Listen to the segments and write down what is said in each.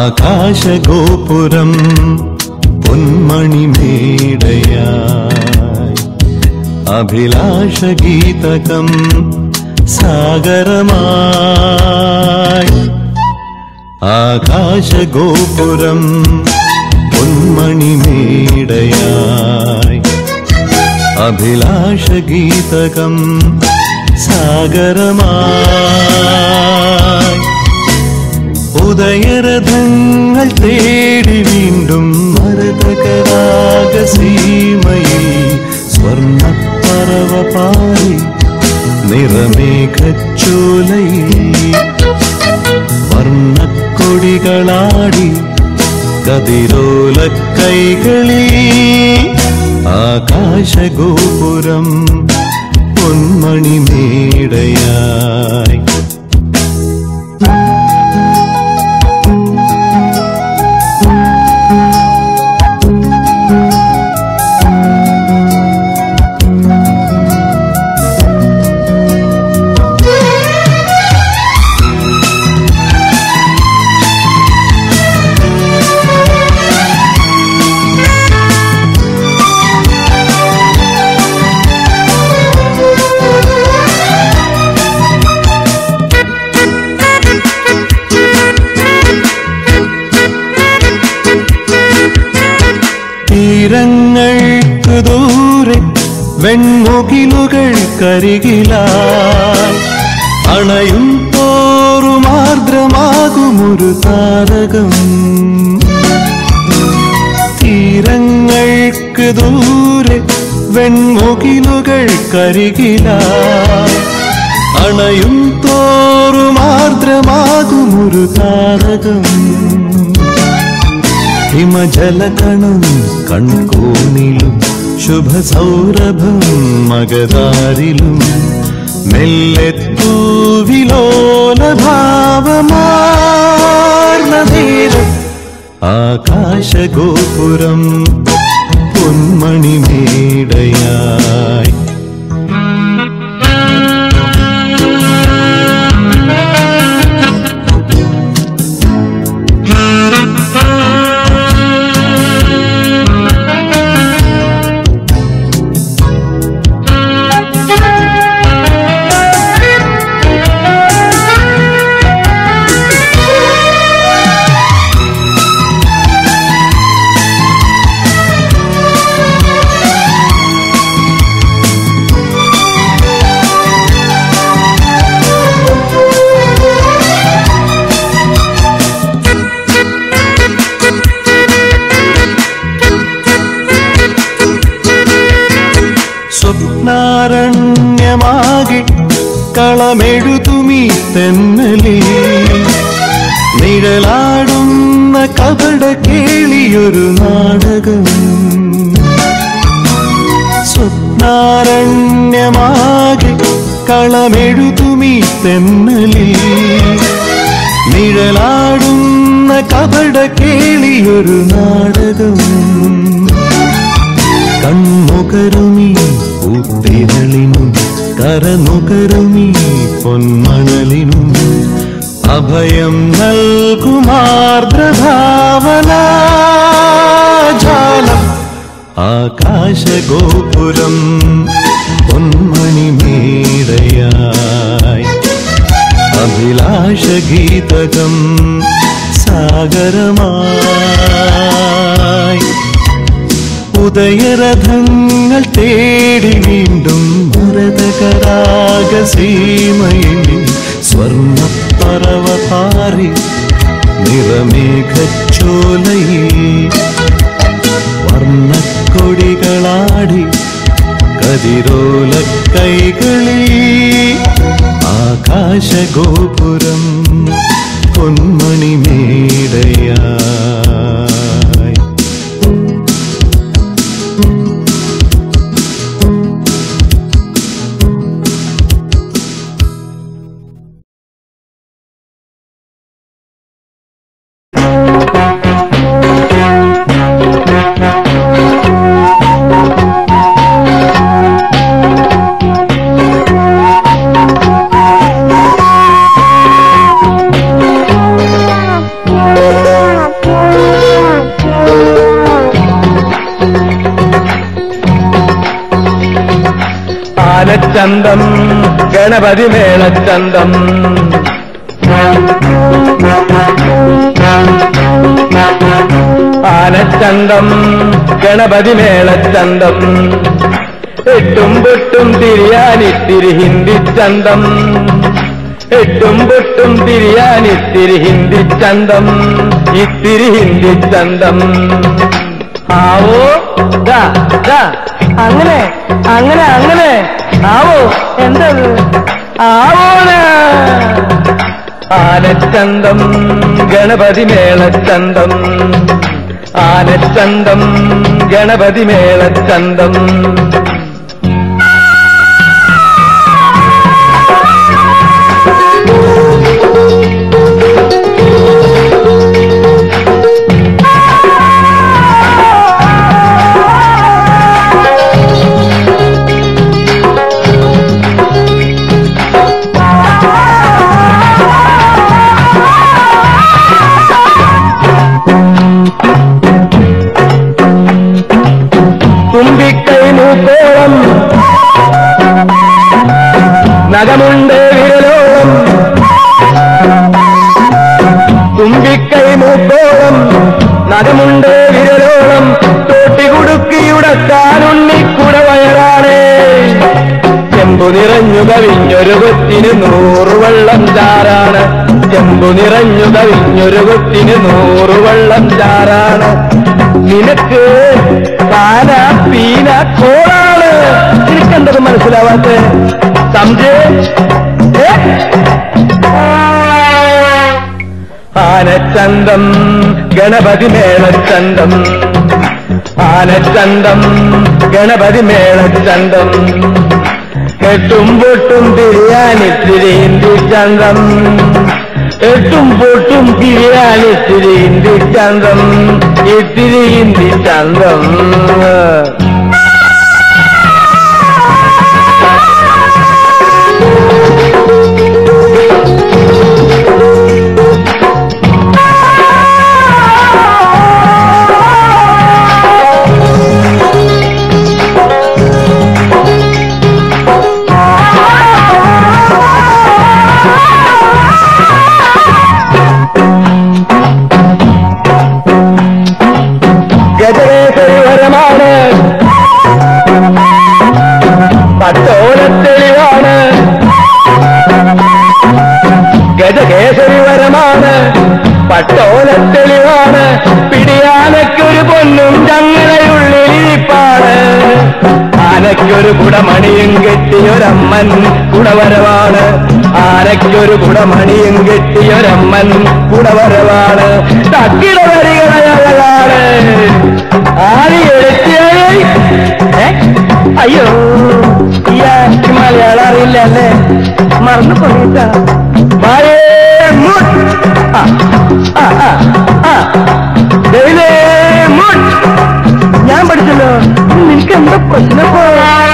ആകാശഗോപുരം പൊന്മണിമേടയായി അഭിലാഷഗീതകം സാഗരമായി ആകാശഗോപുരം പൊന്മണിമേടയായി അഭിലാഷഗീതകം സാഗരമായി ഉദയരഥങ്ങൾ തേടി വീണ്ടും മരതകരാഗസീമയിൽ സ്വർണ്ണപ്പറവ പാറി നിറമേഘച്ചോലയിൽ വർണ്ണക്കൊടികളാടി കതിരോല കൈകളിൽ ആകാശഗോപുരം പൊന്മണിമേടയായി തീരങ്ങൾക്ക് ദൂരെ വെൺമുകിലുകൾ കരികിലായി അണയും തോറും ആർദ്രമാകുമൊരു താരകം തീരങ്ങൾക്ക് ദൂരെ വെൺമുകിലുകൾ കരികിലായി അണയും തോറും ആർദ്രമാകുമൊരു താരകം ഹിമജലകണം കൺകോണിലും ശുഭസൗരഭം മകതാരിലും മെല്ലെത്തൂവിലോലഭാവമാർന്നതീരം ആകാശഗോപുരം പൊന്മണിമേടയായി സ്വപ്നാരണ്യമാകെ കളമെഴുതുമീ തെന്നലേ നിഴലാടുന്ന കപട കേളിയൊരു നാടകം സ്വപ്നാരണ്യമാകെ കളമെഴുതുമീ തെന്നലേ നിഴലാടുന്ന കപട കേളിയൊരു നാടകം കൺമുകരുമീ പൂത്തിരളിനും കരനുകരുമീ പൊന്മണലിനും അഭയം നൽകുമാർദ്രഭാവനാജാലം ആകാശഗോപുരം പൊന്മണിമേടയായി അഭിലാഷഗീതകം സാഗരമായി ഉദയരഥങ്ങൾ തേടി വീണ്ടും ഭരതകരാഗസീമയിൽ സ്വർണ്ണപ്പറവ പാറി നിറമേഘച്ചോലയിൽ വർണ്ണക്കൊടികളാടി കതിരോല കൈകളിൽ ആകാശഗോപുരം പൊന്മണിമേടയായി Thank you. ഗണപതി മേളച്ചന്തം ആനച്ചന്തം ഗണപതി മേളച്ചന്തം എട്ടും പൊട്ടും തിരിയാനിത്തിരി ഹിന്ദി ചന്തം എട്ടും പൊട്ടും തിരിയാനിത്തിരി ഹിന്ദി ചന്തം ഇത്തിരി ഹിന്ദി ചന്തം ആവോ ദാ ദാ അങ്ങനെ അങ്ങനെ അങ്ങനെ ആവോ എന്തത് ആവോന ആനച്ചന്തം ഗണപതി മേളച്ചന്തം ആനച്ചന്തം ഗണപതി മേളച്ചന്തം തുമ്പിക്കൈ മൂക്കോളം നഖമുണ്ട് വിരലോളം തുമ്പിക്കൈ മൂക്കോളം നഖമുണ്ട് വിരലോളം തോട്ടി കുടുക്കിയുടക്കാനുണ്ണിക്കുട വയറാണ് ചെമ്പു നിറഞ്ഞു കവിഞ്ഞൊരു കൊത്തിന് നൂറ് വെള്ളം ചാറാണ് ചെമ്പു നിറഞ്ഞു കവിഞ്ഞൊരു കൊത്തിന് നൂറ് വെള്ളം ചാറാണ് നിനക്ക് പാന പീന കോളാണ് നിനക്കെന്തത് മനസ്സിലാവാത്ത സംജയ് ഏ? ആനച്ചന്തം ഗണപതി മേളച്ചന്തം ആനച്ചന്തം ഗണപതി മേളച്ചന്തം കെട്ടും പൊട്ടും തിരിയാനിത്തിരി ഹിന്ദി ചന്തം എട്ടും പൊട്ടും തിരിയാനിത്തിരി ഹിന്ദി ചന്തം ഇത്തിരി ഹിന്ദി ചന്തം ഗജകേസരിവരമാണ് പട്ടോലത്തെളിവാണ് ഗജകേസരിവരമാണ് പട്ടോലത്തെളിവാണ് പിടിയാനയ്ക്കൊരു പൊന്നും ചങ്ങലയുള്ളിലിരിപ്പാണ് ആനയ്ക്കൊരു കുടമണിയും കെട്ടിയൊരമ്മൻ കുടവരവാണ് ആനയ്ക്കൊരു കുടമണിയും കെട്ടിയൊരമ്മൻ കുടവരവാണ് തക്കിട വരികളയാണ് ആര് എഴുത്തിയായി അയ്യോ ഇയാൾക്ക് മലയാളം അറിയില്ല അല്ലേ മറന്നു പോയിട്ടാ മായേ മുട്ട്. ആ, ആ, ആ, ആ. ദൈവമേ, മുട്ട്. ഞാൻ പഠിച്ചല്ലോ നിനക്ക് എന്താ പ്രശ്നം പോ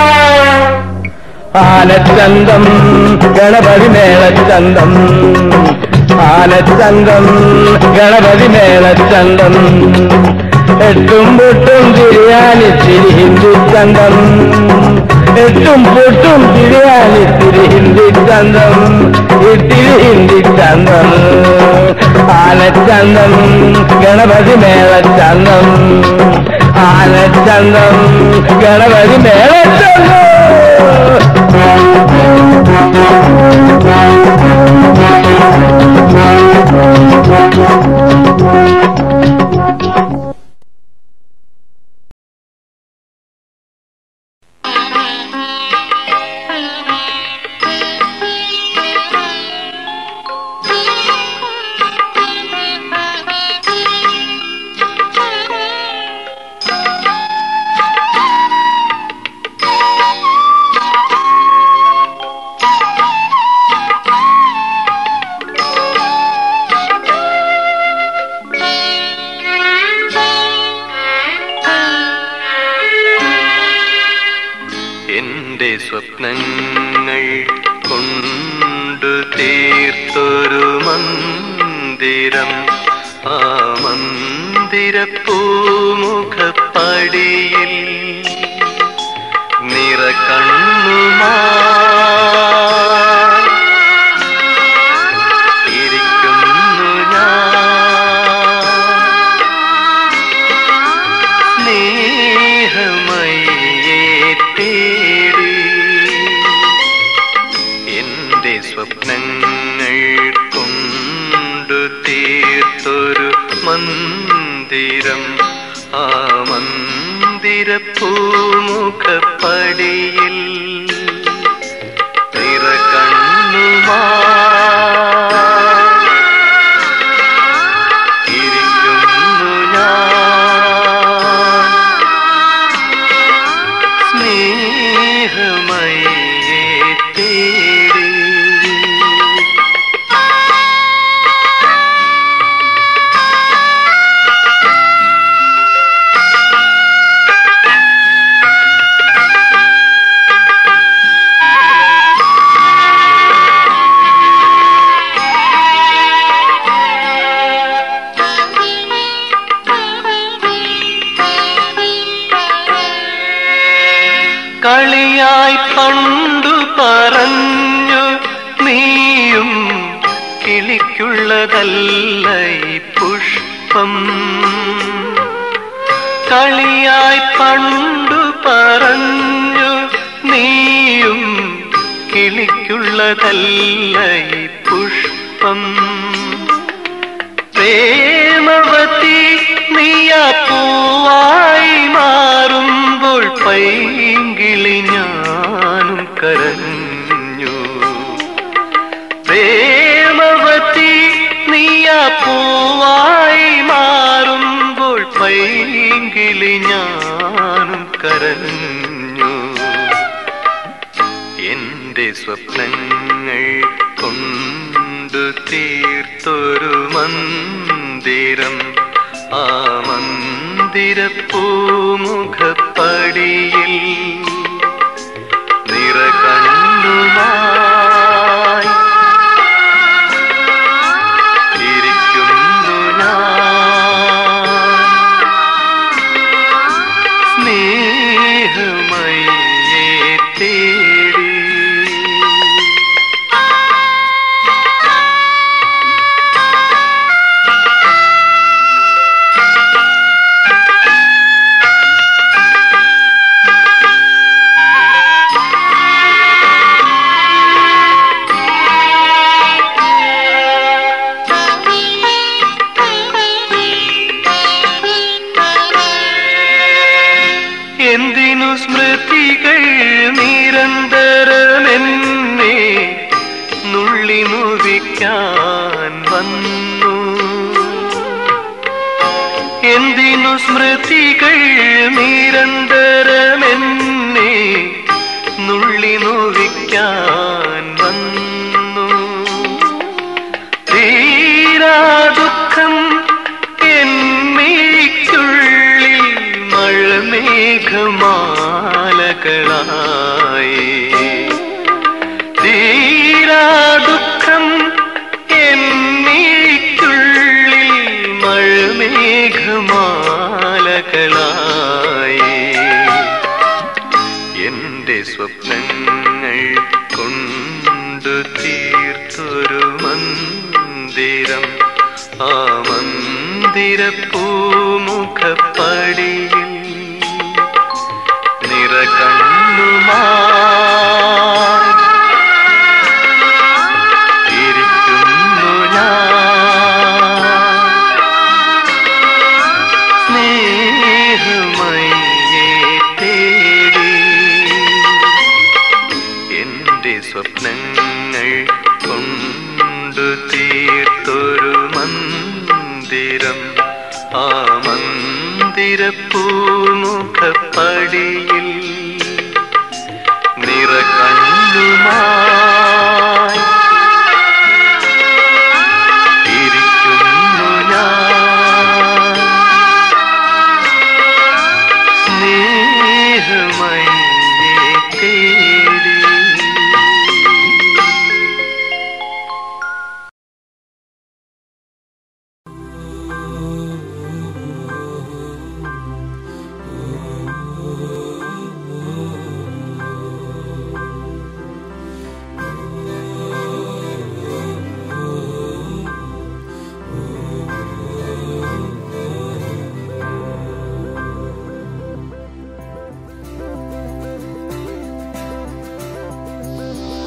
ആനച്ചന്തം ഗണപതി മേളച്ചന്തം ആനച്ചന്തം ഗണപതി മേളച്ചന്തം എട്ടും പൊട്ടും തിരിയാനിത്തിരി ഹിന്ദി ചന്തം എട്ടും പൊട്ടും തിരിയാനിത്തിരി ഹിന്ദി ചന്തം ഇത്തിരി ഹിന്ദി ചന്തം ആനച്ചന്തം ഗണപതി മേളച്ചന്തം ആനച്ചന്തം ഗണപതി മേളച്ചന്തം എന്റെ സ്വപ്നങ്ങൾ കൊണ്ടു തീർത്തൊരു മന്ദിരം ആ മന്ദിര പൂമുഖപ്പടിയിൽ നിറ കണ്ണുമായി തീർത്തൊരു മന്ദിരം ആ മന്ദിര പൂമുഖപ്പടിയിൽ നിറകണ്ണുമാ ഇരിക്കുന്നു ഞാൻ സ്നേഹമയേ തേടി കളിയായി പണ്ടു പറഞ്ഞു നീയും കിളിക്കുള്ളതല്ല ഈ പുഷ്പം കളിയായി പണ്ടു പറഞ്ഞു നീയും കിളിക്കുള്ളതല്ല ഈ പുഷ്പം പ്രേമവതി നീയ പൂവായി മാറുമ്പോൾ പൈങ്കിളി ഞാനും കരഞ്ഞു പ്രേമവതി നീയ പൂവായി മാറുമ്പോൾ പൈങ്കിളി ഞാനും കരഞ്ഞു എന്റെ സ്വപ്നങ്ങൾ കൊണ്ടു തീർത്തൊരു മന്ദിരം ആ മന്ദിര പൂമുഖപ്പടിയിൽ നിറകണ്ണുമായി ഇരിക്കുന്നു ഞാൻ സ്നേഹമയേ തേടി എന്തിനു സ്മൃതികൾ നിരന്തരമെന്നെ നുള്ളി മുവിക്കാൻ വന്നു എന്തിനു സ്മൃതികൾ നിരന്തരമെന്നെ നുള്ളി നോവിക്കാൻ വന്നു തീരാ ദുഃഖം എന്നിക്കുള്ളിൽ മഴമേഘമാലകളായി തീരാ ദുഃഖം എന്നിക്കുള്ളിൽ മഴമേഘമാലകളായി എന്റെ സ്വപ്നങ്ങൾ കൊണ്ടു തീർത്തൊരു മന്ദിരം ആ മന്ദിര പൂമുഖപ്പടിയിൽ നിറകണ്ണുമായി ഇരിക്കുന്നു ഞാൻ സ്നേഹമയേ തേടി എന്റെ സ്വപ്നങ്ങൾ കൊണ്ടു തീർത്തൊരു മന്ദിരം ആ മന്ദിര പൂമുഖപ്പടിയിൽ നിറകണ്ണുമായി ഇരിക്കുന്നു ഞാൻ സ്നേഹമയേ തേടി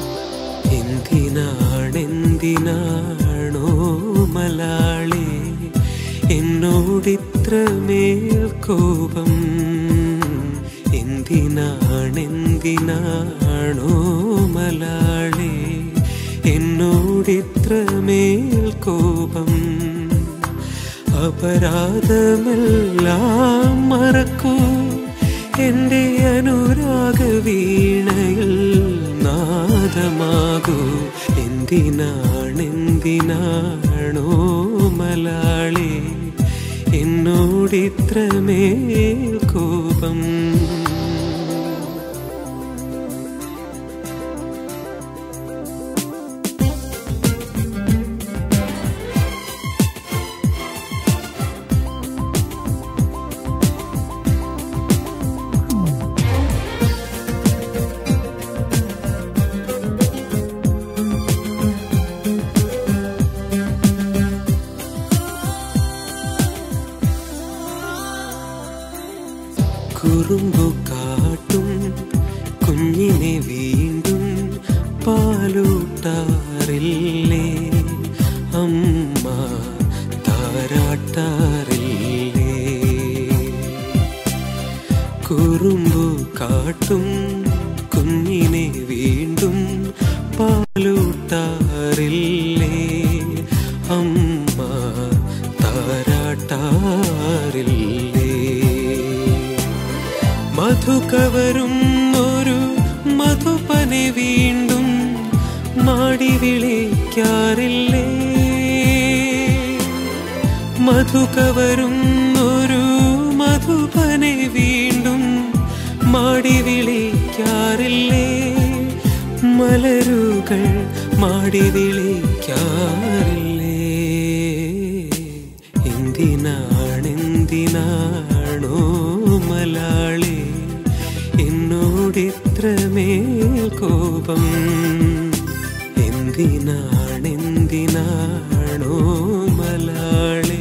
എന്തിനാണെന്തിനാണോ മലാളി എന്നോടിത്രമേൽ കോപം എന്തിനാണെന്തിനാണോ മലാളെ എന്നോടിത്രമേൽ കോപം അപരാധമെല്ലാം മറക്കൂ എൻ്റെ അനുരാഗ വീണയിൽ നാദമാകൂ എന്തിനാണെന്തിനാണോ മലാളെ എന്നോടിത്രമേൽ കോപം കുറുമ്പു കാട്ടും കുഞ്ഞിനെ വീണ്ടും പാലൂട്ടാറില്ലേ അമ്മ താരാട്ടാറില്ലേ കുറുമ്പു കാട്ടും കുഞ്ഞിനെ വീണ്ടും പാലൂട്ടാറില്ലേ അമ്മ താരാട്ടാറില്ലേ മധുകവരും ഒരു മധുപനെ വീണ്ടും മാടി വിളിക്കാറില്ലേ മധുകവരും ഒരു മധുപനെ വീണ്ടും മാടി വിളിക്കാറില്ലേ മലരുകൾ മാടി വിളിക്കാറില്ലേ എന്തിനാണെന്തിനാണോ മലാളെ എന്നോടിത്രമേൽ കോപം എന്തിനാണെന്തിനാണോ മലാളെ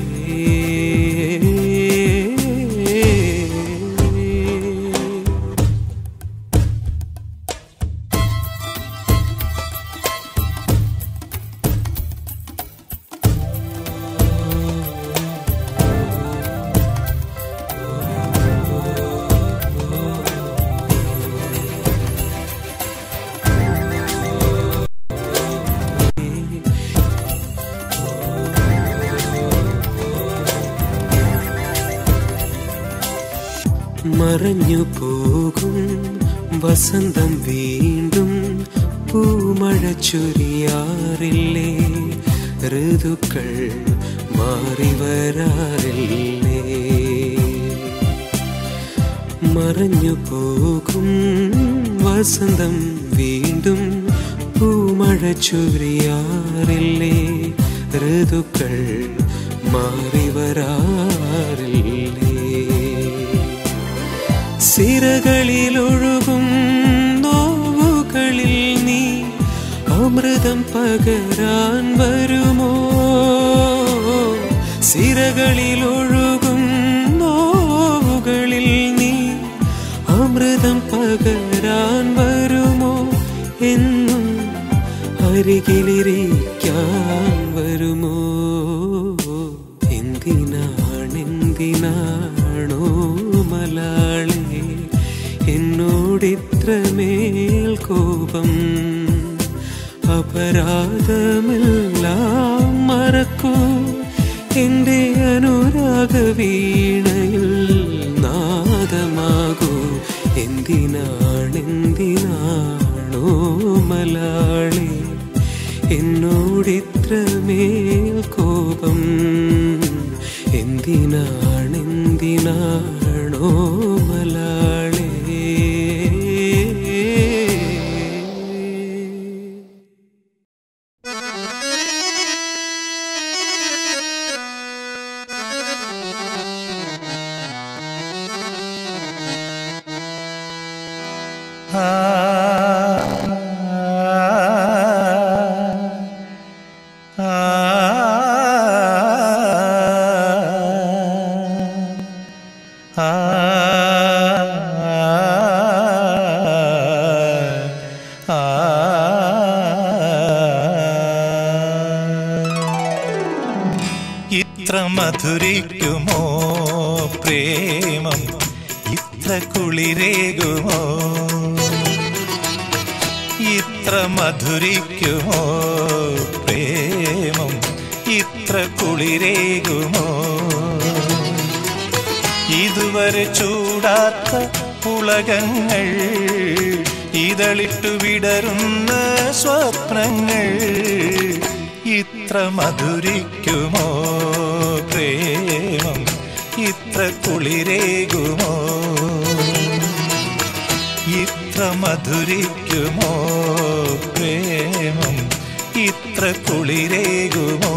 മറഞ്ഞു പോകും വസന്തം വീണ്ടും പൂമഴ ചൊരിയാറില്ലേ ഋതുക്കൾ മാറി വരാറില്ലേ മറഞ്ഞു പോകും വസന്തം വീണ്ടും പൂമഴ ചൊരിയാറില്ലേ ഋതുക്കൾ മാറി വരാറില്ലേ സിരകളിലൊഴുകും നോവുകളിൽ നീ അമൃതം പകരാൻ വരുമോ സിരകളിലൊഴുകും നോവുകളിൽ നീ അമൃതം പകരാൻ വരുമോ എന്നും അരികിലിരിക്കാൻ വരുമോ എന്തിനാണെന്തിനാണോ മലാളെ എന്നോടിത്രമേൽ കോപം അപരാധമെല്ലാം മറക്കൂ എൻ്റെ അനുരാഗ വീണയിൽ നാദമാകൂ എന്തിനാണെന്തിനാണോ മലാളെ എന്നോടിത്രമേൽ കോപം എന്തിനാണെന്തിനാണോ മലാളെ ആ ഇത്ര മധുരിക്കുമോ പ്രേമം ഇത്ര കുളിരേകുമോ ഇത്ര മധുരിക്കുമോ പ്രേമം ഇത്ര കുളിരേകുമോ ഇതുവരെ ചൂടാത്ത പുളകങ്ങൾ ഇതളിട്ടു വിടരുന്ന സ്വപ്നങ്ങൾ ഇത്ര മധുരിക്കുമോ പ്രേമം ഇത്ര കുളിരേകുമോ ഇത്ര മധുരിക്കുമോ പ്രേമം ഇത്ര കുളിരേകുമോ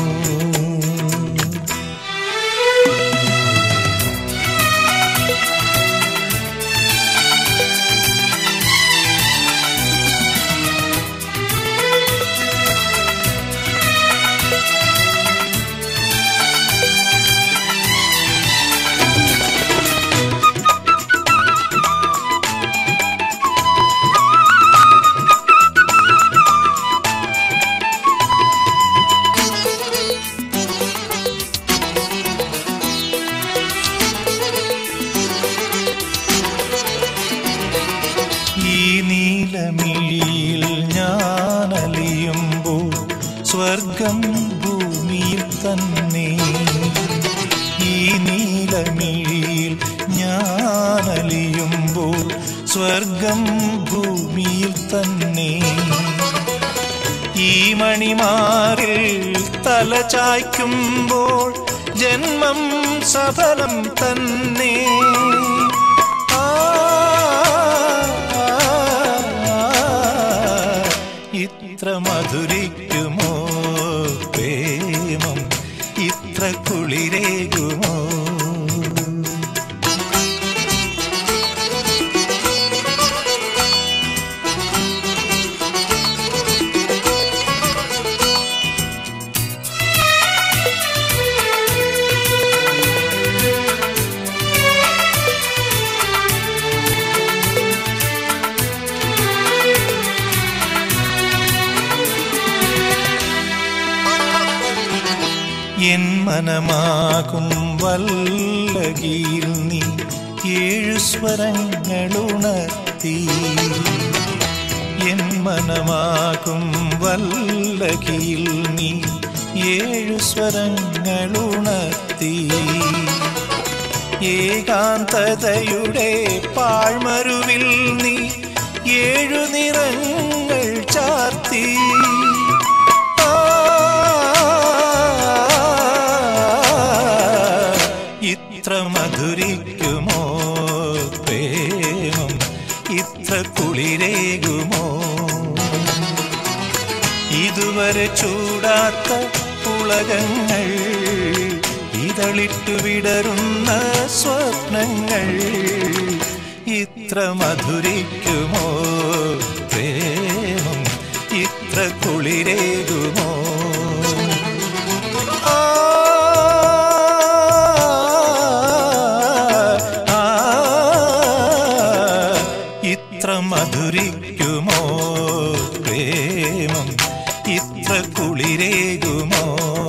ഈ നീലമിഴിയിൽ ഞാനലിയുമ്പോൾ സ്വർഗം ഭൂമിയിൽ തന്നെ ഈ നീലമിഴിയിൽ ഞാനലിയുമ്പോൾ സ്വർഗം ഭൂമിയിൽ തന്നെ ഈ മണിമാറിൽ തല ചായ്ക്കുമ്പോൾ ജന്മം സഫലം തന്നെ ആ, ഇത്ര മധുരിക്കുമോ പ്രേമം ഇത്ര കുളിരേകുമോ എൻ മനമാകും വല്ലകിയിൽ നീ ഏഴു സ്വരങ്ങളുണർത്തി എൻ മനമാകും വല്ലകിയിൽ നീ ഏഴു സ്വരങ്ങളുണർത്തി ഏകാന്തതയുടെ പാഴ്മരുവിൽ നീ ഏഴു നിറങ്ങൾ ചാർത്തി ആ, ഇത്ര മധുരിക്കുമോ പ്രേമം ഇത്ര കുളിരേകുമോ ഇതുവരെ ചൂടാത്ത പുളകങ്ങൾ ഇതളിട്ടു വിടരുന്ന സ്വപ്നങ്ങൾ ഇത്ര മധുരിക്കുമോ പ്രേമം ഇത്ര കുളിരേകുമോ ആ, ആ, ഇത്ര മധുരിക്കുമോ പ്രേമം ഇത്ര കുളിരേകുമോ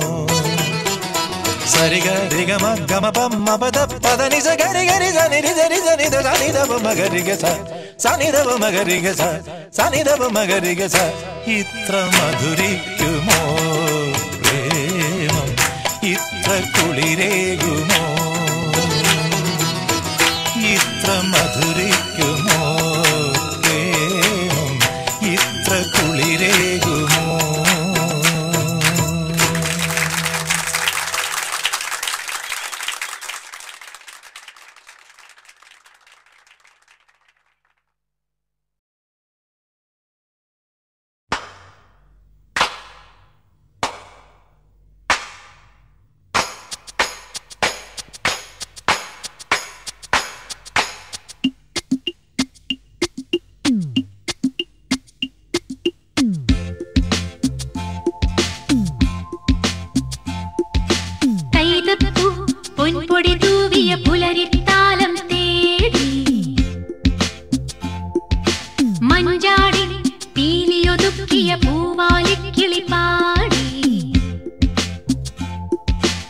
സരിഗ രിഗമ ഗമ പമ്മ പദ പദ നിസ ഗരി ഗരി സനി രി സരി സനി ദ സനി ദ പ മഗരി ഗ സ സനി ദ പ മഗരി ഗ സ സനി ദ പ മഗരി ഗ സ ഇത്ര മധുരിക്കുമോ പ്രേമം ഇത്ര കുളിരേകുമോ ഇത്ര മധുരിക്കുമോ പ്രേമം ഇത്ര കുളിരേകുമോ കൈതപ്പൂ പൊൻപൊടി തൂവിയ പുലരിത്താലം തേടി മഞ്ചാടി പീലിയൊതുക്കിയ പൂവാലിക്കിളി പാടി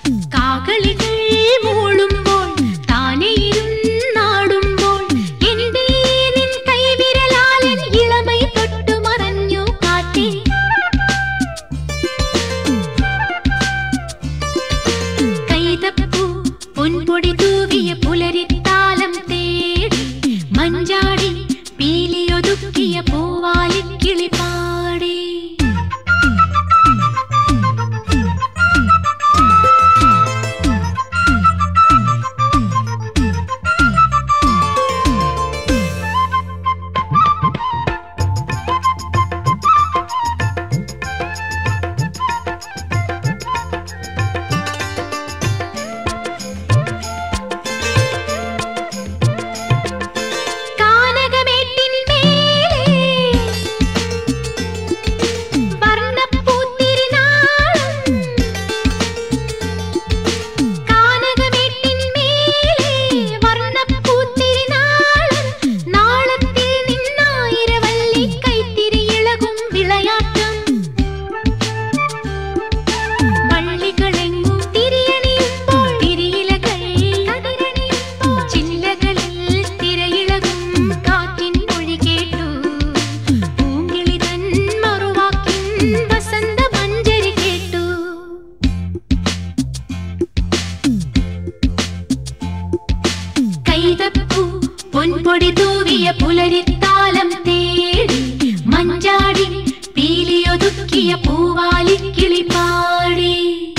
കാകളികൾ മൂളുമ്പോൾ താനെ ഇരുന്നാടുമ്പോൾ എന്തേ നിൻ കൈവിരലാലൻ ഇളമൈ തൊട്ടു മറഞ്ഞു കാറ്റേ കൈതപ്പൂ പൊൻപൊടി തൂവിയ പുലരിത്താലം തേടി മഞ്ചാടി പീലിയൊതുക്കിയ പൂവാലിക്കിളി പാടി കാനകമേട്ടിൻ മേലെ വർണ്ണപ്പൂത്തിരിനാളം കാനകമേട്ടിൻ മേലെ വർണ്ണപ്പൂത്തിരിനാളം നാളത്തിൽ നിന്നായിരവല്ലി കൈത്തിരി ഇളകും വിളയാട്ടം വള്ളികളെങ്ങും തിരിയണിയുമ്പോൾ തിരിയിലകൾ കതിരണിയുമ്പോൾ ചില്ലകളിൽ തിരയിളകും കാറ്റിൻ മൊഴി കേട്ടു പൂങ്കിളി തൻ മറുവാക്കിൻ വസന്ത മഞ്ചരി കേട്ടു കൈതപ്പൂ പൊൻപൊടി തൂവിയ പുലരിത്താലം തേടി മഞ്ചാടി പീലിയൊതുക്കിയ പൂവാലിക്കിളി പാടി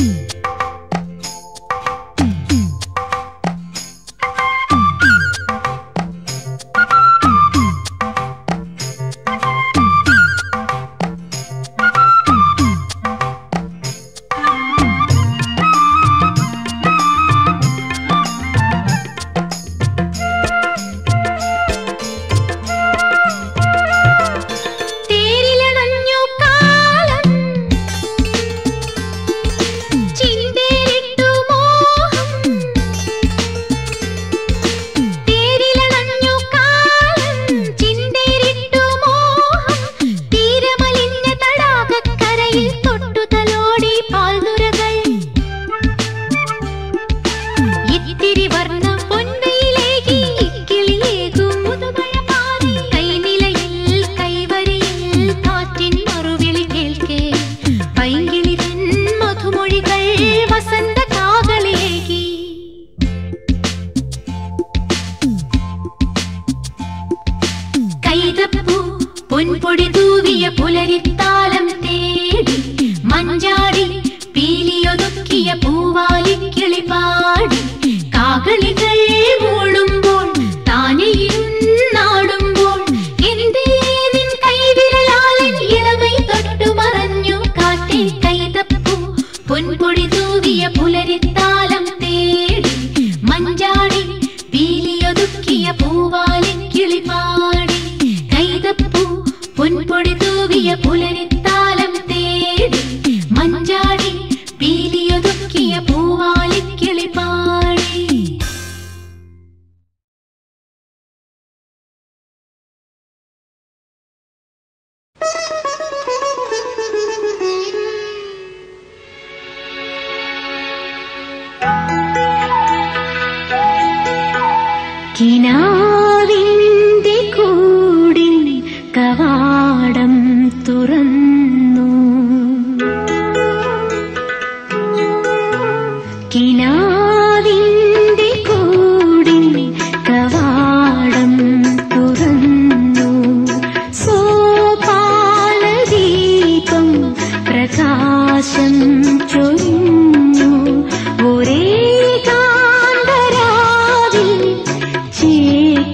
തേരിലണഞ്ഞു കാലം ചിന്തേരിട്ടു മോഹം തേരിലണഞ്ഞു കാലം ചിന്തേരിട്ടു മോഹം തീരമലിഞ്ഞ തടാകക്കരയിൽ തൊട്ടു തലോടി പാൽനുരകൾ ഇത്തിരി വർണ്ണം പൊൻവയിലേകി ഇക്കിളിയേകും മുതുമഴ പാറി കൈനിലയിൽ കൈവരിയിൽ കാറ്റിൻ മറുവിളി കേൾക്കേ പൈങ്കിളി തൻ മധുമൊഴികൾ വസന്ത കാകളിയേകി കൈതപ്പൂ പൊൻപൊടി തൂവിയ പുലരിത്താലം തേടി മഞ്ചാടി പീലിയൊതുക്കിയ പൂവാലിക്കിളി പാടി കാകളികൾ മൂളുമ്പോൾ താനെയിരുന്നാടുമ്പോൾ എന്തേ നിൻ കൈവിരലാലൻ ഇളമൈ തൊട്ടു മറഞ്ഞു കാറ്റേ കൈതപ്പൂ പൊൻപൊടി തൂവിയ പുലരിത്താലം തേടി മഞ്ചാടി പീലിയൊതുക്കിയ പൂവാലിക്കിളി പാടി കൈതപ്പൂ പൊൻപൊടി തൂവിയ പുലരിത്താലം തേടി മഞ്ചാടി പീലിയൊതുക്കിയ പൂവാലിക്കിളി പാടി കിനാവിന്റെ കൂടിൻ കവാടം തുറന്നു കിനാവിന്റെ കൂടിൻ കവാടം തുറന്നു സോപാലദീപം പ്രകാശം ചൊരിഞ്ഞു ഒരേ കാന്തരാവിൽ ചേക്കേറി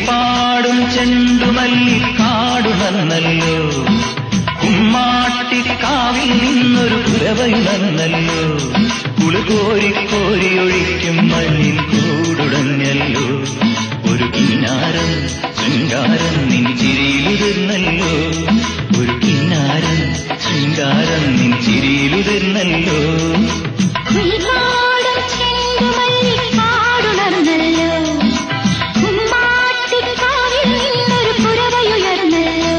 കുയിൽപ്പാടും ചെണ്ടുമല്ലി കാടുണർന്നല്ലോ കുമ്മാട്ടിക്കാവിൽ നിന്നൊരു കുരവയുണർന്നല്ലോ കുളുകോരി കോരി ഒഴിക്കും മണ്ണിൻ കൂടുടഞ്ഞല്ലോ ഒരു കിന്നാരം ശൃംഗാരം നിൻ ചിരിയിലുതിർന്നല്ലോ ഒരു കിന്നാരം ശൃംഗാരം നിൻ ചിരിയിലുതിർന്നല്ലോ കുയിൽപ്പാടും ചെണ്ടുമല്ലിക്കാടുണർന്നല്ലോ. കുമ്മാട്ടിക്കാവിൽ നിന്നൊരു കുരവയുയർന്നല്ലോ.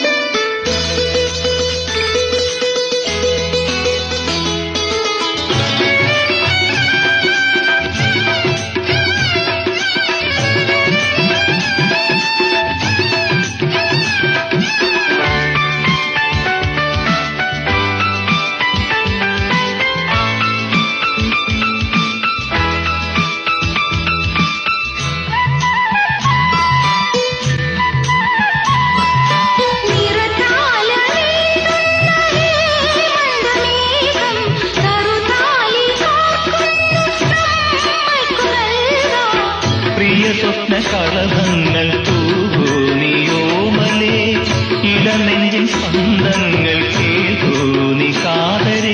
നിറതാലമേകുന്ന കറുതാലി കാക്കുന്നു പ്രിയ സ്വപ്ന കളഭങ്ങൾ തൂവോ നീയോമലേ ഇളനെഞ്ചിൻ സ്പന്ദങ്ങൾ കേൾക്കൂ നീ കാതരേ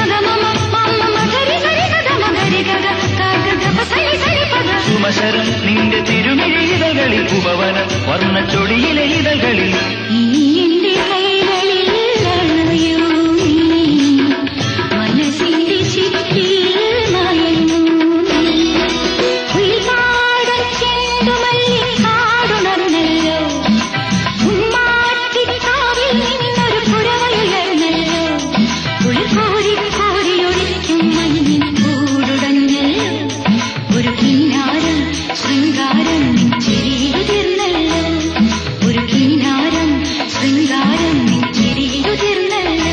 സുമശരം നിന്റെ തിരുമിഴി ഇതകളിൽ ഉപവന വർണ്ണച്ചൊടിയിലെ ഇതകളിൽ ഒരു കിന്നാരം ശൃംഗാരം ചിരിയുതിർന്നല്ലോ ഒരു കിന്നാരം ശൃംഗാരം ചിരിയുതിർന്നല്ലോ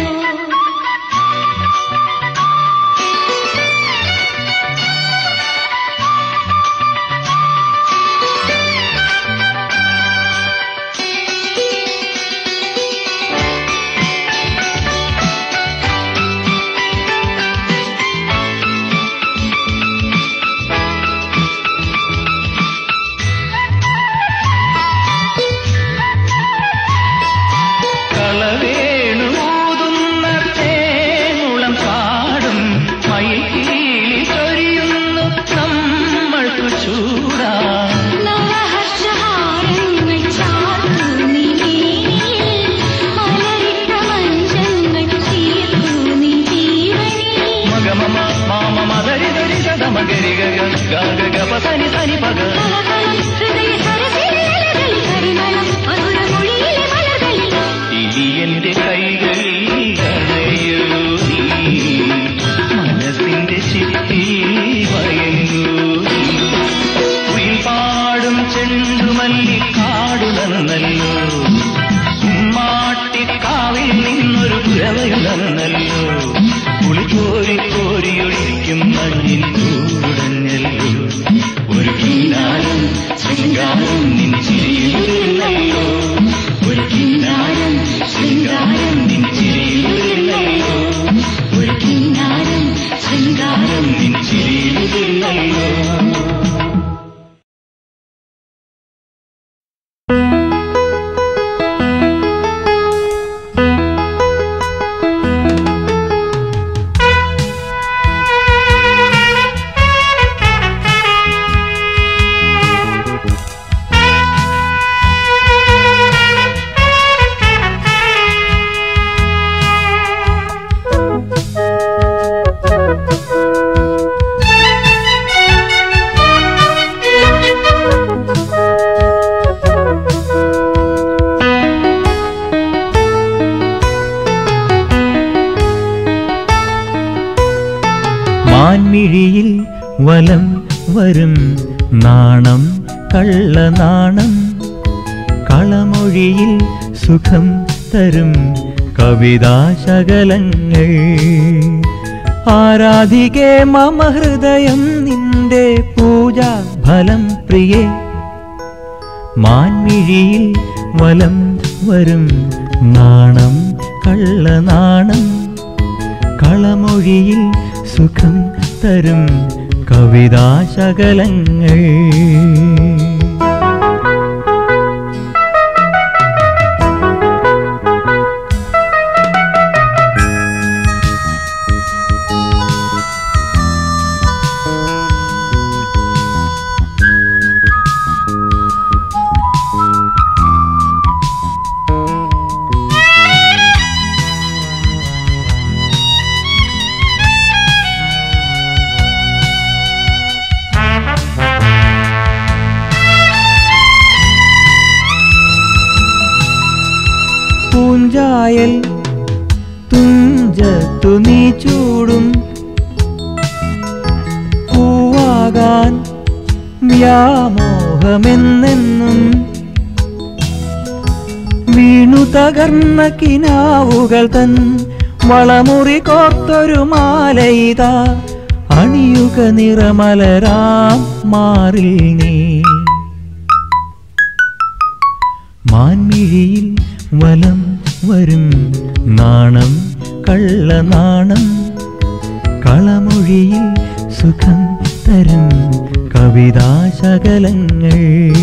കളവേണൂതുന്ന തേമുളം കാടും മയിൽക്കീലി ചൊരിയുന്നു നമ്മൾക്കു ചൂടാ നവഹർഷഹാരങ്ങൾ ചാർത്തുന്നീ മലരിട്ട മഞ്ചങ്ങൾ തീർത്തുന്നീ ജീവനേ മഗമമ മാമ മദരി ദരി സദമഗരി ഗഗ ഗഗ ഗപ സനി സനി പഗ കലകലം ഹൃദയ സരസിലകളിൽ പരിമളം മധുരമൊഴിയിലെ മലകളിൽ ഇലിയന്റെ കൈകളിൽ അണയൂ നീ മനസ്സിന്റെ ചിത്തി വയങ്ങൂ നീ ഉയിൽപാടും ചെണ്ടുമല്ലി കാടുണർന്നല്ലോ ഉമ്മാട്ടിക്കാവിൽ നിന്നൊരു കുരവയുണർന്നല്ലോ കുളിക്കോരി കോരിയൊഴിക്കും മണ്ണിൻ കൂടുടഞ്ഞല്ലോ ഒരു കിന്നാരം ശൃംഗാരം നിൻ ചിരിയിലല്ലോ ഒരു കിന്നാരം ശൃംഗാരം നിൻ ചിരിയിലല്ലോ ഒരു കിന്നാരം ശൃംഗാരം നിൻ ചിരിയിലല്ലോ മാൻമിഴിയിൽ വലം വരും നാണം കള്ളനാണം കളമൊഴിയിൽ സുഖം തരും കവിതാശകലങ്ങൾ ആരാധികേ മമ ഹൃദയം നിന്റെ പൂജാ ഫലം പ്രിയേ മാൻമിഴിയിൽ വലം വരും നാണം കള്ളനാണം കളമൊഴിയിൽ സുഖം തരും കവിതാശകലങ്ങൾ കായൽ തുഞ്ചത്തു നീ ചൂടും പൂവാകാൻ വ്യാമോഹമെന്നെന്നും വീണു തകർന്ന കിനാവുകൾ തൻ വളമുറി കോർത്തൊരു മാലയിതാ അണിയുക നിറമലരാം മാറിൽ നീ മാൻമിഴിയിൽ വലം വരും നാണം കള്ളനാണം കളമൊഴിയിൽ സുഖം തരും കവിതാശകലങ്ങൾ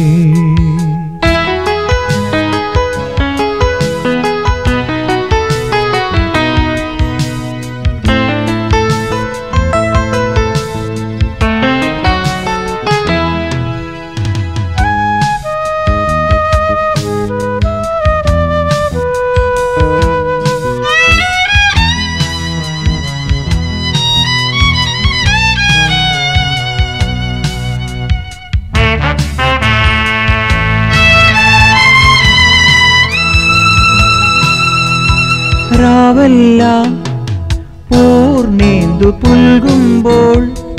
രാവെല്ലാം പൂർണേന്ദു പുൽകുമ്പോൾ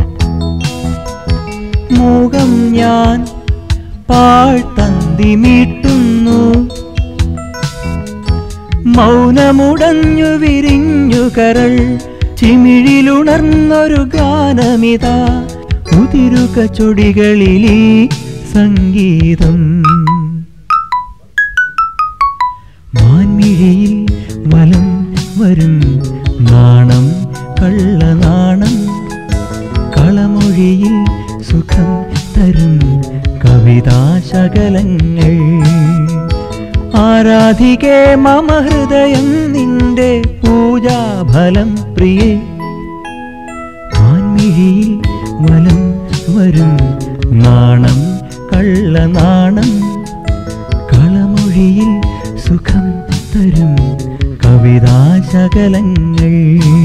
മുഖം ഞാൻ പാഴ്ത്തന്തി മീട്ടുന്നു മൗനമുടഞ്ഞു വിരിഞ്ഞു കരൾ ചിമിഴിലുണർന്നൊരു ഗാനമിതാ ഉതിരുക ചൊടികളിലീ സംഗീതം മാൻമിഴിയിൽ വലം വരും നാണം കള്ളനാണം കളമൊഴിയിൽ സുഖം തരും കവിതാശകലങ്ങൾ ആരാധികേ മമ ഹൃദയം നിന്റെ പൂജാഫലം പ്രിയേ മാൻമിഴിയിൽ വലം വരും നാണം കള്ളനാണം കളമൊഴിയിൽ സുഖം തരും കവിതാശകലങ്ങൾ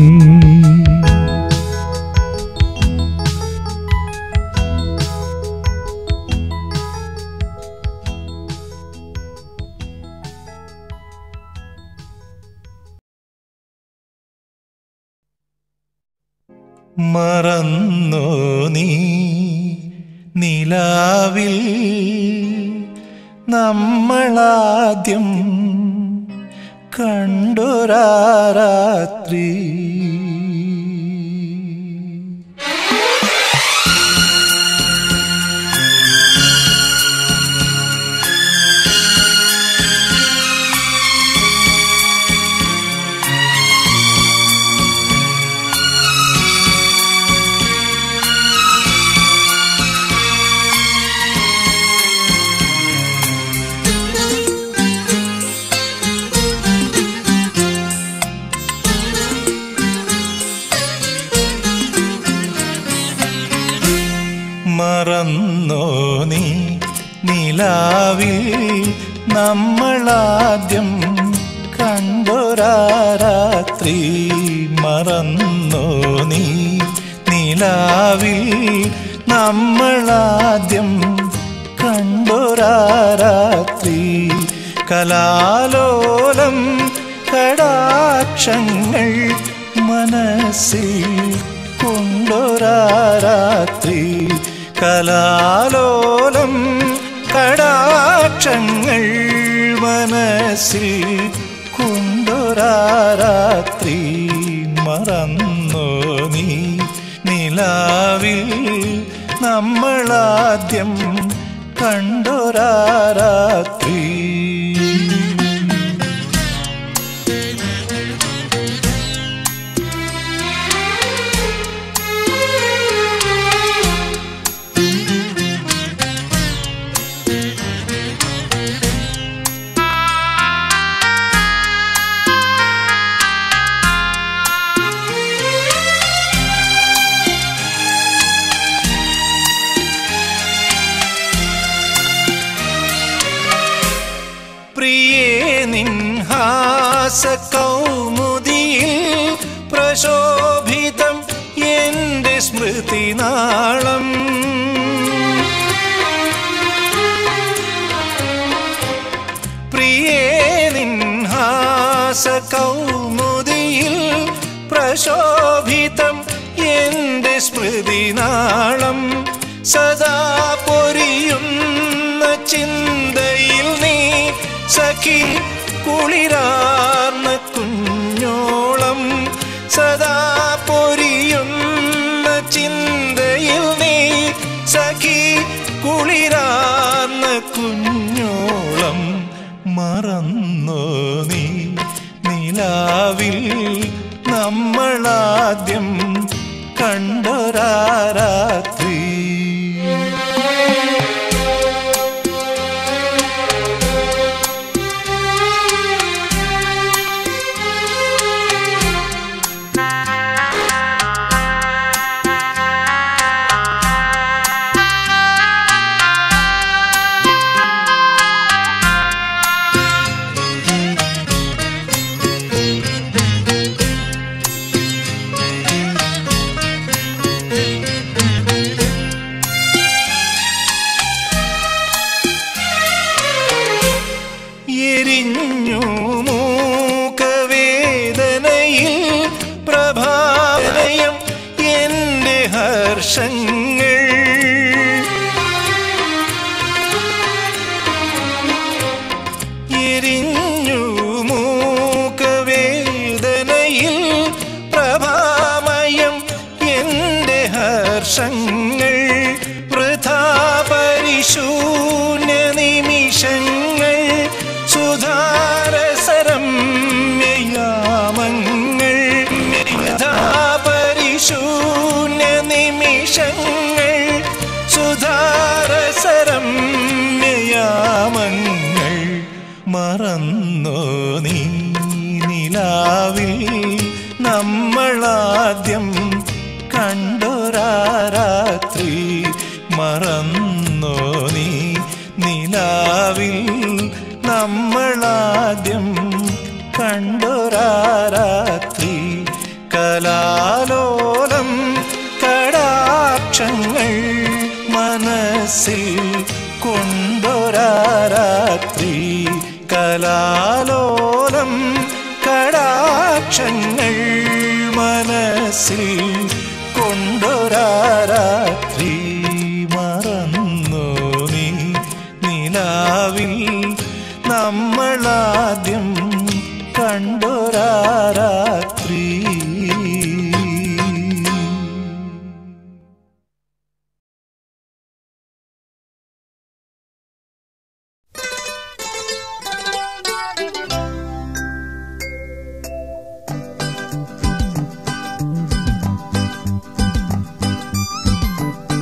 മറന്നോ നീ നിലാവിൽ നമ്മളാദ്യം കണ്ടൊരാരാത്രി മറന്നോ നീ നിലാവിൽ നമ്മളാദ്യം കണ്ടൊരാരാത്രി മറന്നോ നീ നിലാവിൽ നമ്മളാദ്യം കണ്ടൊരാരാത്രി കലാലോലം കടാക്ഷങ്ങൾ മനസ്സിൽ കൊണ്ടൊരാരാത്രി കലാലോലം കടാക്ഷങ്ങൾ മനസ്സിൽ കൊണ്ടൊരാരാത്രി മറന്നോ നീ നിലാവിൽ നമ്മളാദ്യം കണ്ടൊരാരാത്രി പ്രിയേ നിൻഹാസ കൗമുദിയിൽ പ്രശോഭിതം എൻ്റെ സ്മൃതിനാളം പ്രിയേ നിൻഹാസ മന്ദഹാസ കൗമുദിയിൽ പ്രശോഭിതം എന്റെ സ്മൃതിനാളം സദാ പൊരിയുന്ന ചിന്തയിൽ നീ സഖി കുളിരാർന്ന കുഞ്ഞോളം സദാ പൊരിയുന്ന ചിന്തയിൽ നീ സഖി കുളിരാർന്ന കുഞ്ഞോളം മറന്നോ നീ നിലാവിൽ നമ്മളാദ്യം കണ്ടൊരാരാത്രി എരിഞ്ഞു മൂക്കവേദനയിൽ പ്രഭാതയം എന്റെ ഹർഷങ്ങൾ എരിഞ്ഞു മൂക്കവേദനയിൽ പ്രഭാമയം എന്റെ ഹർഷങ്ങൾ വൃഥാ പരിശൂന്യ നിമിഷങ്ങൾ സുധാരസരമ്യയാമങ്ങൾ വൃഥാ പരിശൂന്യ നിമിഷങ്ങൾ സുധാരസരമ്യയാമങ്ങൾ മറന്നോ നീ നിലാവിൽ നമ്മളാദ്യം കണ്ടൊരാരാത്രി മറന്നോ നീ നിലാവിൽ നമ്മളാദ്യം കണ്ടൊരാരാത്രി കലാലോലം കടാക്ഷങ്ങൾ മനസ്സിൽ കൊണ്ടൊരാരാത്രി കലാലോലം കടാക്ഷങ്ങൾ മനസ്സിൽ കൊണ്ടൊരാരാത്രി മറന്നു നീ നിലാവിൽ നമ്മളാദ്യം കണ്ടൊരാരാത്രി ും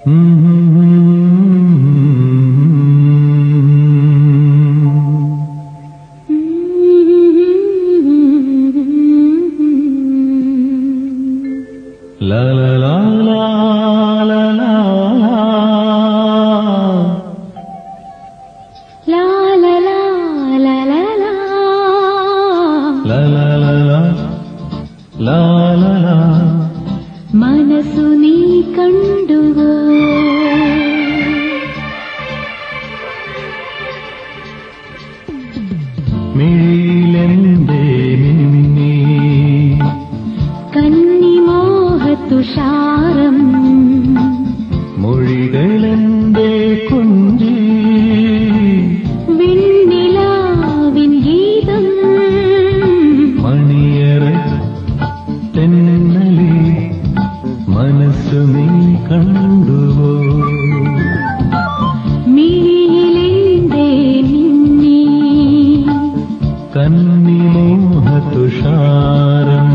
La la la la la la la. La la la la la la. La la la la. La la la. മനസ്സു നീ കണ്ടുവോ മിഴിയിലെന്തേ മിന്നി കന്നിമോഹത്തുഷാരം മൊഴികളെന്തേ കുഞ്ചി വിണ്ണിലാവിൻ ഗീതം മണിയറ തെന്നലി മനസ്സു നീ കണ്ടുവോ മിഴിയിലെന്തേ നിന്നെ കന്നിമോഹതുഷാരം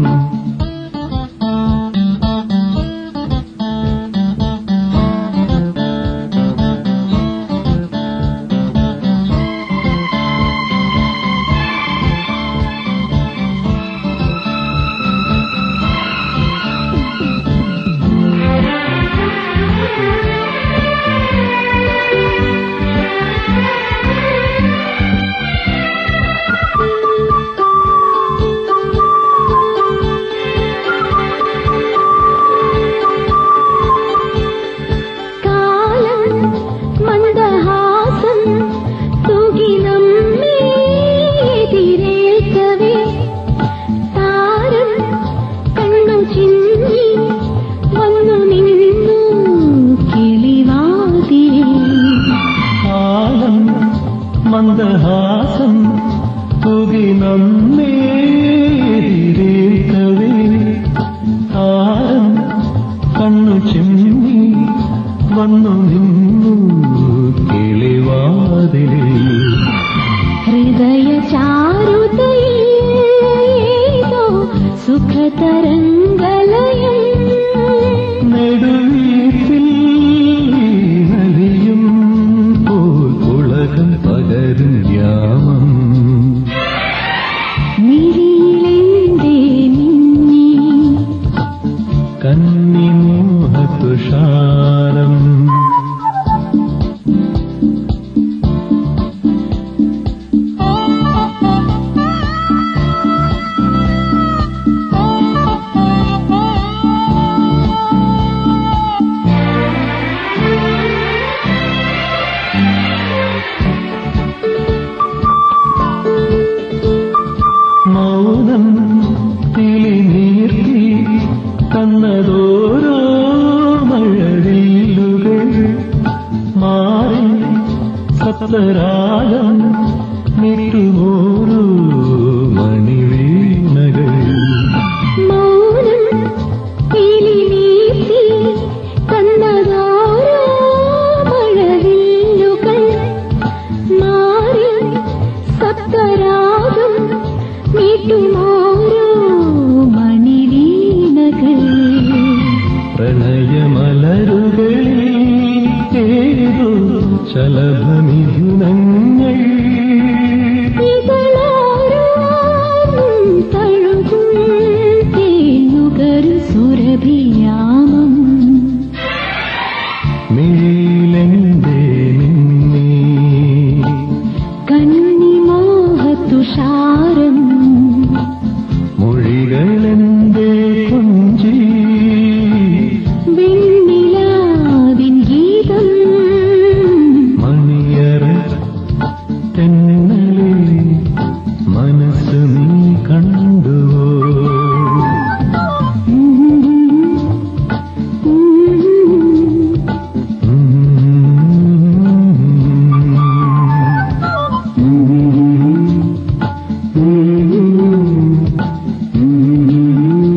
കാലം മന്ദഹാസം തൂകി നമ്മെ എതിരേൽക്കവേ താരം കണ്ണു ചിന്നി വന്നു നിന്നു കിളിവാതിൽ കാലം മന്ദഹാസം തുകി നമ്മേരിക്കവേ താരം കണ്ണു ചിമ്മി വന്നു നിന്നു കിളിവാതിലേ ഹൃദയ ചാരുതയേതോ സുഖതരംഗലയം നെടുവീട്ടിൽ നദിയും പോൽ ഉലകം പകരും യാമം മിഴിയിലെന്തേ മിന്നി കന്നിമോഹതുഷാരം മൗനം തിളിനീർത്തി തന്നതോരോ മഴവില്ലുകൾ മാറി സപ്തരാഗം മിട്ടുമോരോ മണിവീണകൾ മൗനം കിളിനീട്ടി കണ്ണതാരോ മഴവില്ലുകൾ മാറി സപ്തരാഗം മീട്ടുമോരോ മണിവീണകൾ പ്രണയമലരുകളിൽ ഏതോ ചലഭമിഥുനങ്ങൾ ഇതളാരോടും തഴുകും തേനുകരു സുരഭിയാമം മിഴിയിലെന്തേ നിന്നീ കന്നിമോഹത്തുഷാരം മൊഴികളെന്തേ കൊഞ്ചി വെണ്ണിലാവിൻ ഗീതം മണിയറ തെന്നലി മനസ്സ് നീ കണ്ടുവോ Mm-hmm.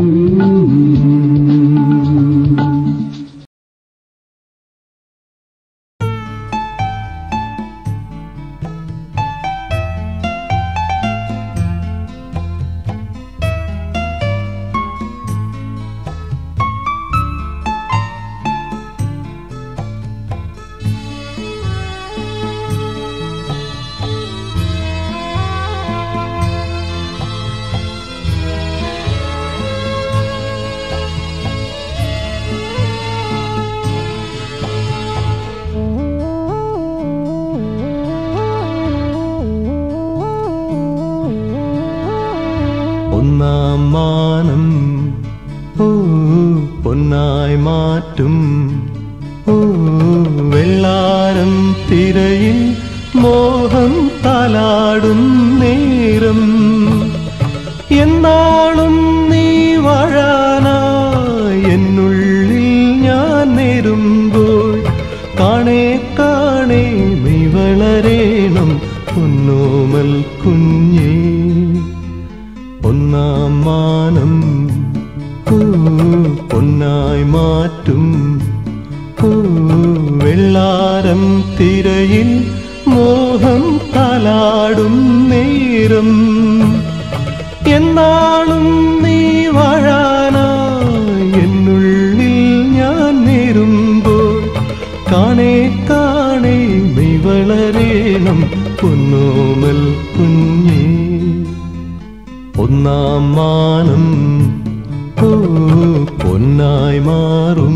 ഒന്നാം മാനം ഓ പൊന്നായി മാറ്റും ഓ വെള്ളാരം തിരയിൽ മോഹം തലാടും നേരം എന്നാളും നീ വാഴാനായി എന്നുള്ളിൽ ഞാൻ നേരുമ്പോൾ കാണേ കാണേ നീ വളരേണം പൊന്നോമൽ കുഞ്ഞേ ഒന്നാം മാനം ഓ പൊന്നായി മാറ്റും ഓ വെള്ളാരം തിരയിൽ മോഹം തലാടും നേരം എന്നാളും നീ വാഴാനായി എന്നുള്ളിൽ ഞാൻ നേരുമ്പോൾ കാണേ കാണേ നീ വളരേണം പൊന്നോമൽ കുഞ്ഞേ ഒന്നാം മാനം ഓ പൊന്നായി മാറും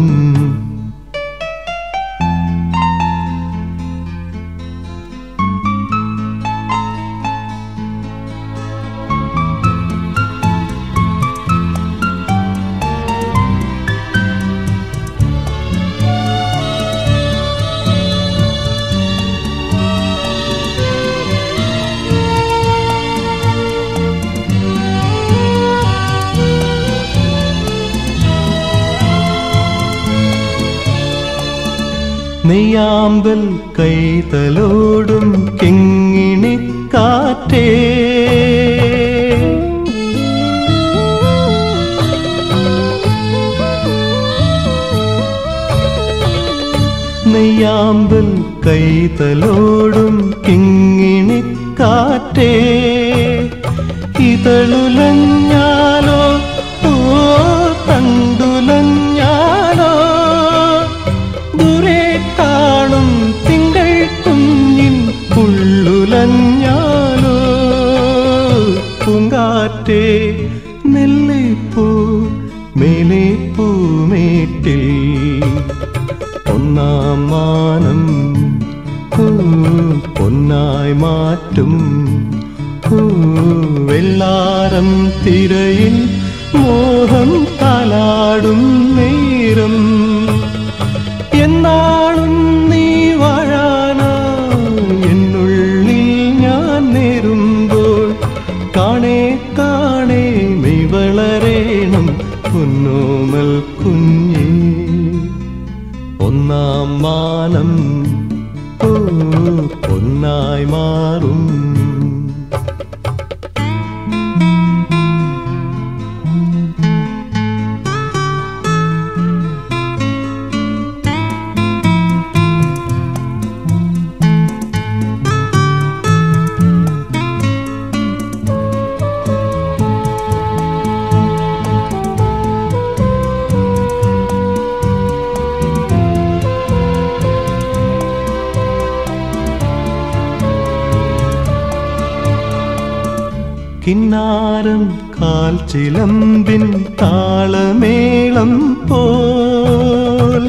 നെയ്യാമ്പൽ കൈതലോടും കിങ്ങിണിക്കാറ്റേ നെയ്യാമ്പൽ കൈതലോടും കിങ്ങിണിക്കാറ്റേ ഇതളുലഞ്ഞാലോ ഓ തണ്ടുലഞ്ഞാലോ ദൂരെ കാണും തിങ്കൾ കുഞ്ഞിൻ ഉള്ളുലഞ്ഞാലോ പൂങ്കാറ്റേ നെല്ലിപ്പൂ മേലെ പൂമേട്ടിൽ ഒന്നാം മാനം ഓ, പൊന്നായി മാറ്റും ഓ, വെള്ളാരം തിരയിൽ മോഹം തലാടും നേരം എന്നാളും നീ വാഴാനാ എന്നുള്ളിൽ ഞാൻ നേരുമ്പോൾ കാണേ കാണേ നീ വളരേണം പൊന്നോമൽ കുഞ്ഞേ ഒന്നാം മാനം ഓ പൊന്നായി മാറും കിന്നാരം കാൽ ചിലമ്പിൻ താളമേളം പോൽ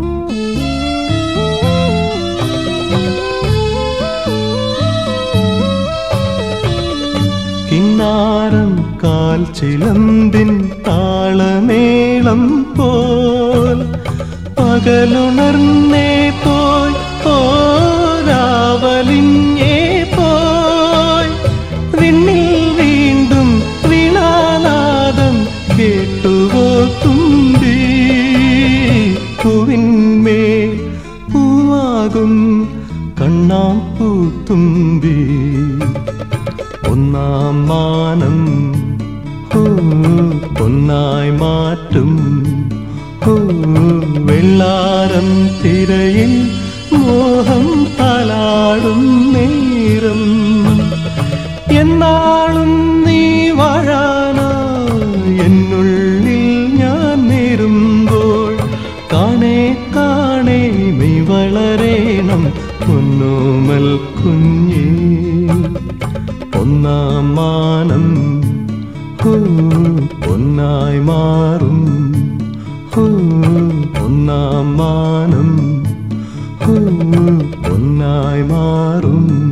കിന്നാരം കാൽ ചിലമ്പിൻ താളമേളം പോൽ പകലുണർന്നേ പോയി പോരാവലിഞ്ഞേ പോയി വിണ്ണിൽ വീണ്ടും വീണാനാദം കേട്ടുവോ തുമ്പി പൂവിന്മേൽ പൂവാകും കണ്ണാം പൂത്തുമ്പി ഒന്നാം മാനം ഓ ഒന്നായി മാറ്റും ഓ വെള്ളാരം തിരയിൽ മോഹം തലാടും നേരം എന്നാളും നീ വാഴാനാ എന്നുള്ളിൽ ഞാൻ നേരുമ്പോൾ കാണേ കാണേ നീ വളരേണം പൊന്നോമൽ കുഞ്ഞേ ഒന്നാം മാനം ഹോ ഒന്നായി മാറും ഹോ ഒന്നാം മാനം ഹോ ഒന്നായി മാറും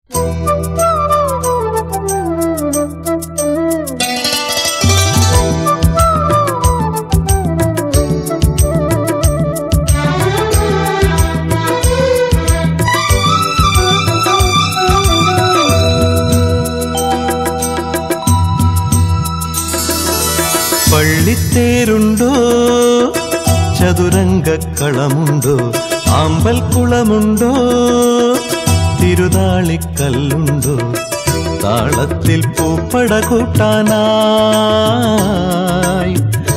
പള്ളിത്തേരുണ്ടോ ചതുരംഗക്കളമുണ്ടോ ആമ്പൽക്കുളമുണ്ടോ തിരുതാളിക്കല്ലുണ്ടോ താളത്തിൽ പൂപ്പട കൂട്ടാനായി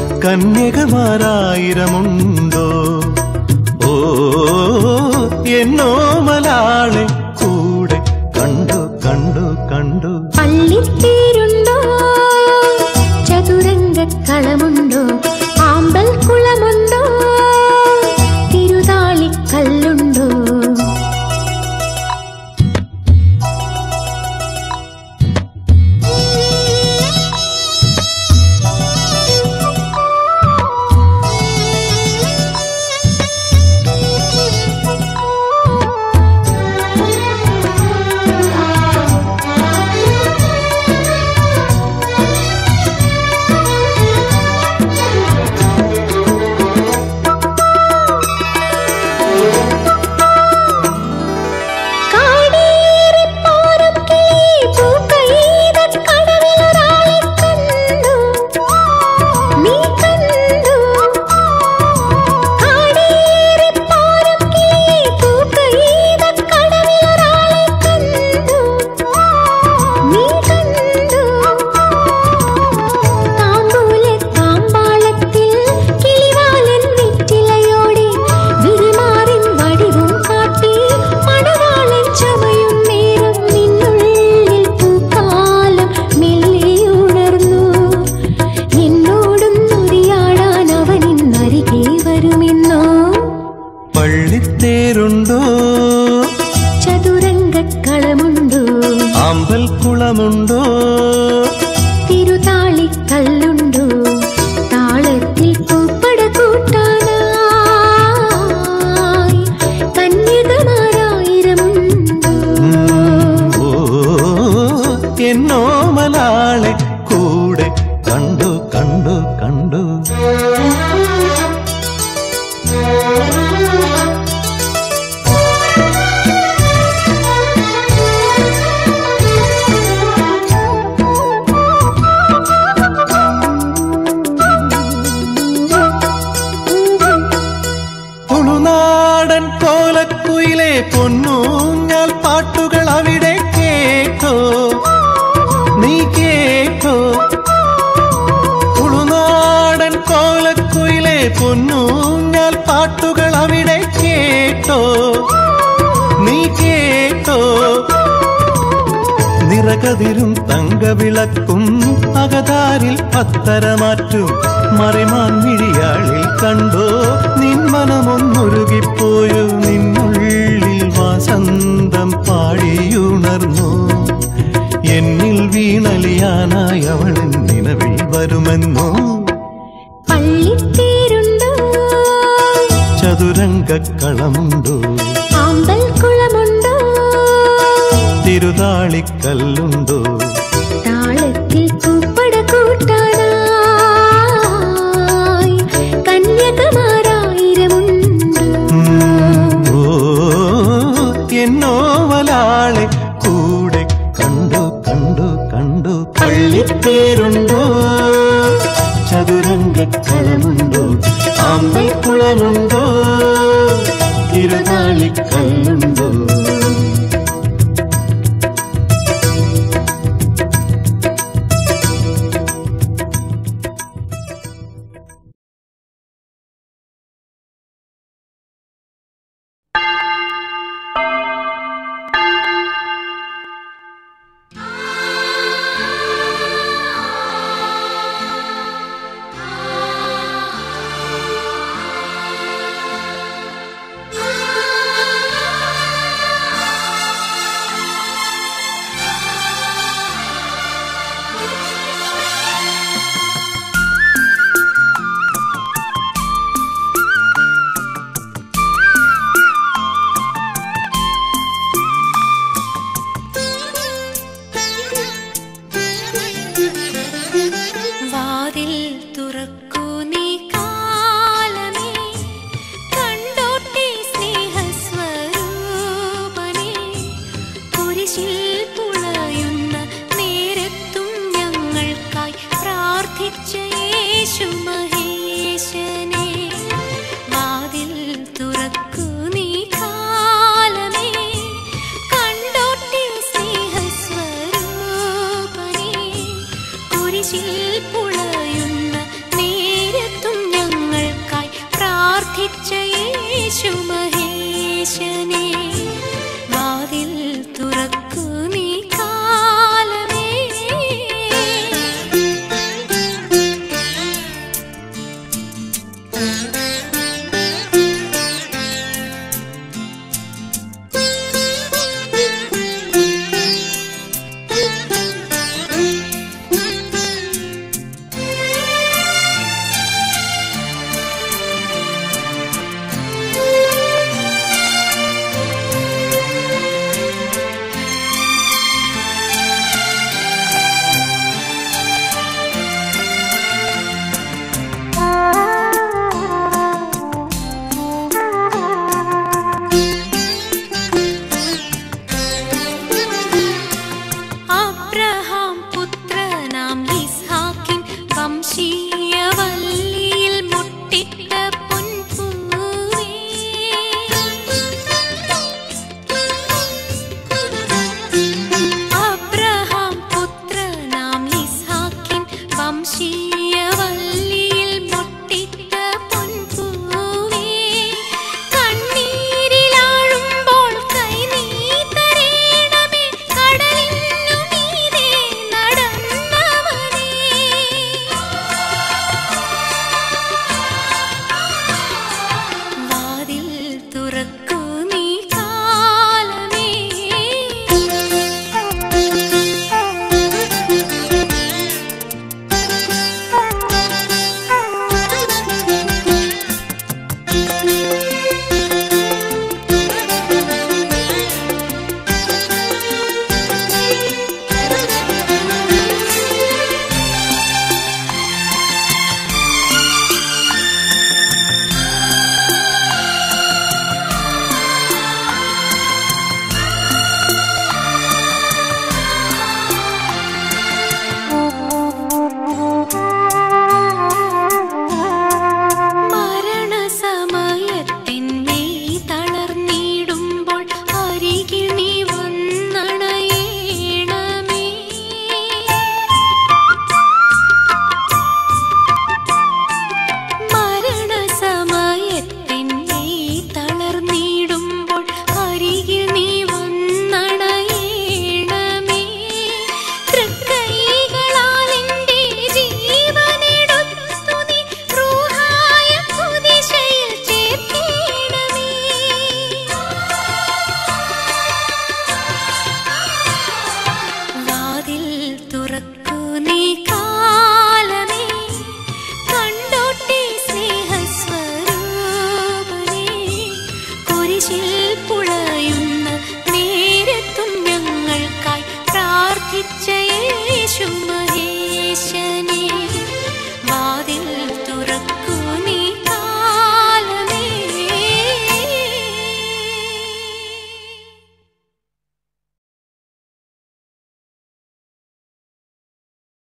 കന്യകമാരായിരമുണ്ടോ ഓ എന്നോ മലാളെ കൂടെ കണ്ടു കണ്ടു കണ്ടു പള്ളിത്തേരുണ്ടോ ചതുരംഗക്കളമുണ്ടോ ആമ്പൽ കുളമുണ്ടോ തിരുതാളിക്കല്ലുണ്ടോ കാടേറിപ്പോരും കിളി പൂക്കൈതൻ കടവിലൊരാളെ കണ്ടു. നീ കണ്ടു. കാടേറിപ്പോരും കിളി പൂക്കൈതൻ കടവിലൊരാളെ കണ്ടു. നീ കണ്ടു. താമ്പൂലത്താമ്പാളത്തിൽ കിളിവാലൻ വെറ്റിലയോടെ വിരിമാറിൻ വടിവും കാട്ടി മണവാളൻ ചമയും നേരം നിന്നുള്ളിൽ പൂക്കാലം മെല്ലെയുണർന്നു എന്നോടും നുരിയാടാൻ അവനിന്നരികെ വരുമെന്നോ പള്ളിത്തേരുണ്ടോ ചതുരംഗക്കളമുണ്ടോ ആമ്പൽക്കുളമുണ്ടോ തിരുതാളിക്കല്ലുണ്ടോ താളത്തിൽ പൂപ്പട കൂട്ടാനായി കന്യകമാരായിരമുണ്ടോ ഓ എന്നോ മലാളെ കൂടെ കണ്ടു കണ്ടു കണ്ടു തുളുനാടൻ കോലക്കുയിലെ പൊന്നൂഞ്ഞാൽ പാട്ടുകൾ അവിടെ കേട്ടോ നീ കേട്ടോ തുളുനാടൻ കോലക്കുയിലെ പൊന്നൂഞ്ഞാൽ പാട്ടുകൾ അവിടെ കേട്ടോ നീ കേട്ടോ നിറകതിരും തങ്കവിളക്കും അകതാരിൽ പത്തരമാറ്റും മറിമാൻ മിഴിയാളിൽ കണ്ടോ നിൻ മനമൊന്നൊരുകിപ്പോയോ നിന്നുള്ളിൽ വാസന്തം പാടിയുണർന്നു എന്നിൽ വീണലിയാനായി അവൾ നിലവിൽ വരുമെന്നോ പള്ളിത്തേരുണ്ടോ ചതുരംഗക്കളമുണ്ടോ ആമ്പൽ കുളമുണ്ടോ തിരുതാളിക്കല്ലുണ്ടോ താളത്തിൽ പൂപ്പട കൂട്ടാനായി കന്യകമാരായിരമുണ്ടോ ഓ എന്നോ വലാളെ കൂടെ കണ്ടു കണ്ടു കണ്ടു പള്ളിത്തേരുണ്ടോ ചതുരംഗക്കളമുണ്ടോ ആമ്പൽക്കുളമുണ്ടോ തിരുനാളിക്കല്ലുണ്ടോ ആ യേശു മഹേശനെ വാതിൽ തുറക്കൂ നീ കാലമേ അബ്രഹാം പുത്രനാം യിസ്ഹാക്കിൻ വംശീയ വല്ലിയിൽ മുട്ടിട്ട പൊൻപൂവേ അബ്രഹാം പുത്രനാം യിസ്ഹാക്കിൻ വംശീയ വല്ലിയിൽ മുട്ടിട്ട പൊൻപൂവേ കണ്ണീരിലാഴുമ്പോൾ കൈ നീ തരേണമേ കടലിനു മീതെ നടന്നവനേ വാതിൽ തുറക്കൂ നീ കാലമേ മരണസമയത്തിന്നെ തളർന്നിടുമ്പോൾ അരികിൽ നീ വന്നണയേണമേ മരണസമയത്തിന്നെ തളർന്നിടുമ്പോൾ അരികിൽ നീ വന്നണയേണമേ തൃക്കൈകളാൽ എൻ്റെ ജീവനെടുത്തു നീ റൂഹായ കുതിശയിൽ ചേർക്കേണമേ വാതിൽ തുറക്കൂ നീ കാലമേ കണ്ടോട്ടെ സ്നേഹസ്വരൂപനേ കുരിശിൽ പുളയുന്ന നേരത്തും ഞങ്ങൾക്കായി പ്രാർത്ഥിച്ച യേശുമ